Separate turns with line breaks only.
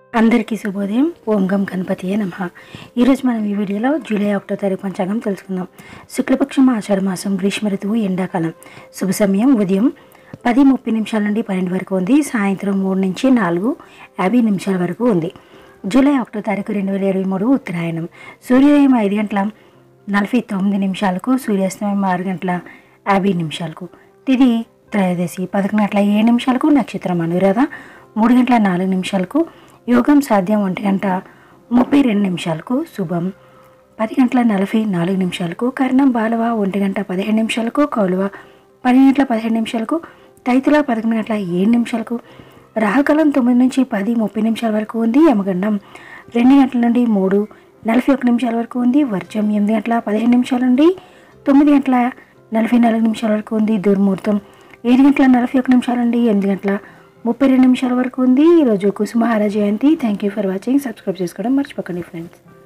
అందరికీ శుభోదయం ఓం గం గణపతియే నమ ఈరోజు మనం ఈ వీడియోలో జూలై ఒకటో తారీఖు పంచాంగం తెలుసుకుందాం శుక్లపక్షం ఆషాఢ మాసం గ్రీష్మ ఋతువు ఎండాకాలం శుభ సమయం ఉదయం పది ముప్పై నిమిషాల నుండి పన్నెండు వరకు ఉంది సాయంత్రం మూడు నుంచి నాలుగు యాభై నిమిషాల వరకు ఉంది జూలై ఒకటో తారీఖు రెండు వేల ఇరవై మూడు ఉత్తరాయణం సూర్యోదయం ఐదు గంటల నలభై తొమ్మిది నిమిషాలకు సూర్యాస్తమయం ఆరు గంటల యాభై నిమిషాలకు తిది త్రయోదశి పదకొండు గంటల ఏడు నిమిషాలకు నక్షత్రం అనురాధ మూడు గంటల నాలుగు నిమిషాలకు యోగం సాధ్యం ఒంటి గంట ముప్పై రెండు నిమిషాలకు శుభం పది గంటల నలభై నాలుగు నిమిషాలకు కర్ణం బాలవ ఒంటి గంట పదిహేడు నిమిషాలకు కౌలువ పది గంటల పదిహేడు నిమిషాలకు తైతుల పదకొండు గంటల ఏడు నిమిషాలకు రాహుకాలం తొమ్మిది నుంచి పది ముప్పై నిమిషాల వరకు ఉంది యమగండం రెండు గంటల నుండి మూడు నలభై ఒక నిమిషాల వరకు ఉంది వర్జం ఎనిమిది గంటల పదిహేను నిమిషాల నుండి తొమ్మిది గంటల నలభై నాలుగు నిమిషాల వరకు ఉంది దుర్ముహూర్తం ఏడు గంటల నలభై ఒక నిమిషాల నుండి ఎనిమిది గంటల ముప్పై రెండు నిమిషాల వరకు ఉంది ఈరోజు కుసుమహార జయంతి thank you for watching subscribe చేసుకోవడం మర్చిపోకండి ఫ్రెండ్స్